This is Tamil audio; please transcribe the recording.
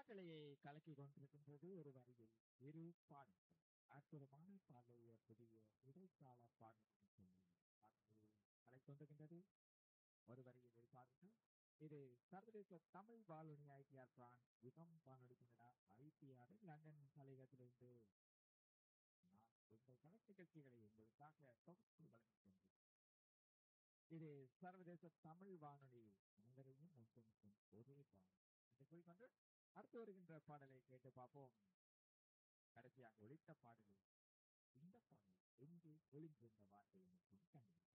காற்றலையை கலக்கி கொண்டிருக்கின்றது ஒரு வரியில் இரு பாடல்கள் அற்புதமான பாடலுடைய புதிய இடைக்கால பாடல்கள் சொல்லி பாடல்கள் கலை கொண்டிருக்கின்றது ஒரு வரியில் இரு பாடல்கள் இது சர்வதேச தமிழ் வானொலி ஐடிஆர் பிரான் யுகம் வானொலி கனடா ஐடிஆர் லண்டன் தலையகத்திலிருந்து நான் உங்கள் கலை நிகழ்ச்சிகளை உங்களுக்காக தொகுத்து வழங்குகின்றேன் இது சர்வதேச தமிழ் வானொலி அனைவரையும் ஒன்றிணைக்கும் ஒரே பாடல் என்று கூறிக்கொண்டு அடுத்து வருகின்ற பாடலை கேட்டு பார்ப்போம் கடைசியாக ஒழித்த பாடலில் இந்த பாடல் எங்கே ஒளிந்திருந்த வார்த்தை என்று கண்டுபிடிக்கும்